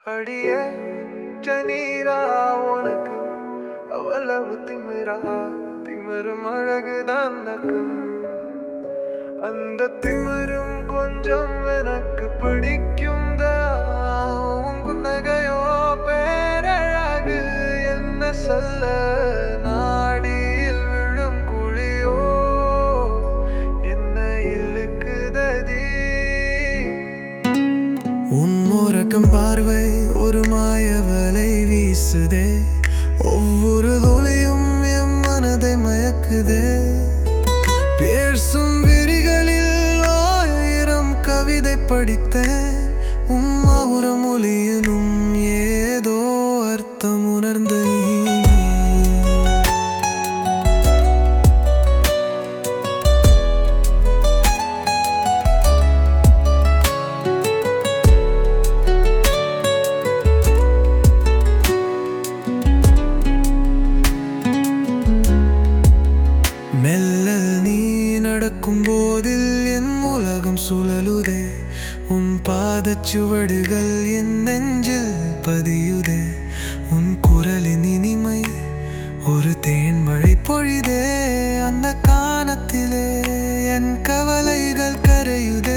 அடியே ஜனீரா உனக்கு அவ்வளவு திமிரா திமிரும் அழகுதான் நக்கு அந்த திமிரும் கொஞ்சம் எனக்கு பிடிக்கும் நகையோ பேரழகு என்ன சொல்ல நாடியில் விழும் குழியோ என்ன இழுக்குதடி உன் உறக்கம் பார்வை ஒரு மாயவலை வீசுதே ஒவ்வொரு ஒளியும் என் மனதை மயக்குதே பேசும் விரிகளில் ஆயிரம் கவிதை படித்தேன் உன் மௌன மொழியிலும் ஏதோ அர்த்தம் உணர்ந்த நீ மெல்ல நீ நடக்கும் போதில் என் உலகம் சுழலுதே உன் பாதச்சுவடுகள் என் நெஞ்சில் பதியுதே உன் குரலின் இனிமை ஒரு தேன்மழை பொழிதே அந்த கானத்திலே என் கவலைகள் கரையுதே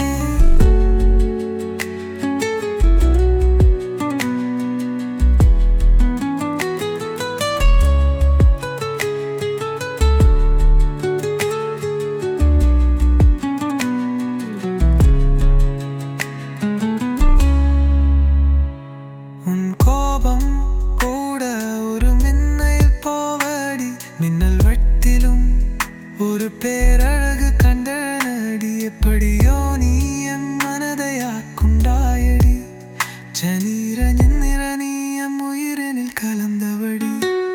உன் கோபம் கூட ஒரு மின்னல் போவடி மின்னல் வட்டிலும் ஒரு பேரழகு கண்டனடி எப்படியோ நீ என் மனதை ஆக்குண்டாயடி ஜனீர நிற நீ எம் உயிரினில் கலந்தவடி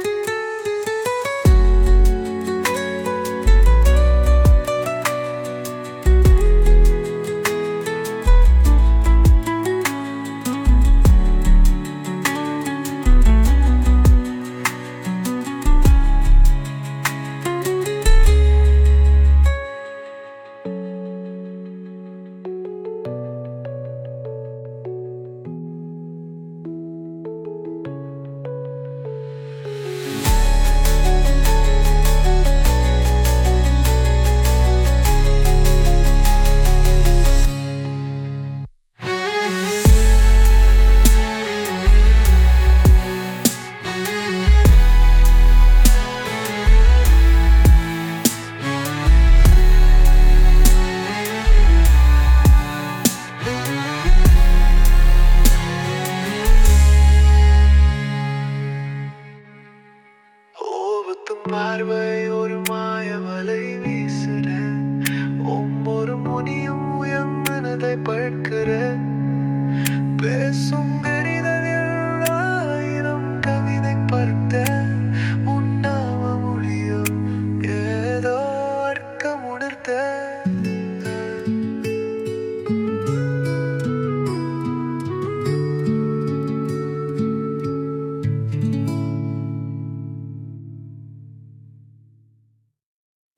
கோபத்தும் பார்வை ஒரு மாய வலை வீசுற ஒவ்வொரு முனியும் என் மனதை பழக்கிற பேசும் கரிதலில் ஆயிரம் கவிதை படுத்த